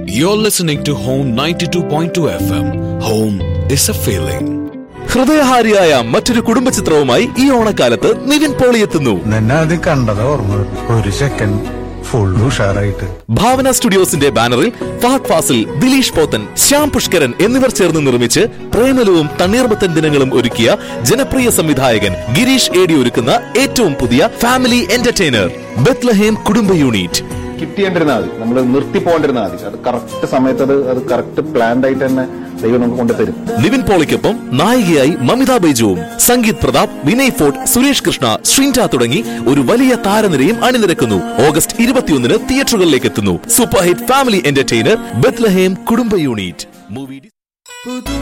You're listening to Home 92.2 FM. Home is a feeling. ഹൃദയഹാരിയായ മറ്റൊരു കുടുംബ ചിത്രവുമായി ഈ ഓണക്കാലത്ത് നിവിൻ പോളി എത്തുന്നു നിന്നെ ആദ്യം കണ്ടതാ ഓർമ്മ ഒരു സെക്കൻഡ് ഫുൾ ഉഷാറായിട്ട് ഭാവന സ്റ്റുഡിയോസിന്റെ ബാനറിൽ ഫഹദ് ഫാസിൽ ദിലീഷ് പോത്തൻ ശ്യാം പുഷ്കരൻ എന്നിവർ ചേർന്ന് നിർമ്മിച്ച് പ്രേമലവും തണ്ണീർമത്തൻ ദിനങ്ങളും ഒരുക്കിയ ജനപ്രിയ സംവിധായകൻ ഗിരീഷ് ഏടി ഒരുക്കുന്ന ഏറ്റവും പുതിയ family entertainer Bethlehem Kudumba unit കിട്ടിയേണ്ടിരുന്നാൽ മതി നമ്മൾ നിർത്തി പോകേണ്ടിരുന്നാൽ മതി അത് കറക്റ്റ് സമയത്ത് അത് അത് കറക്റ്റ് പ്ലാൻഡ് ആയിട്ട് തന്നെ ദൈവം നമുക്ക് കൊണ്ടുതരും നിവിൻ പോളിക്കൊപ്പം നായികയായി മമിത ബൈജുവും സംഗീത് പ്രതാപ് വിനയ് ഫോർട്ട് സുരേഷ് കൃഷ്ണ ശ്രീൻറ്റ തുടങ്ങി ഒരു വലിയ താരനിരയും അണിനിരക്കുന്നു ഓഗസ്റ്റ് ഇരുപത്തിയൊന്നിന് തിയേറ്ററുകളിലേക്ക് എത്തുന്നു super hit family entertainer Bethlehem Kudumba unit movie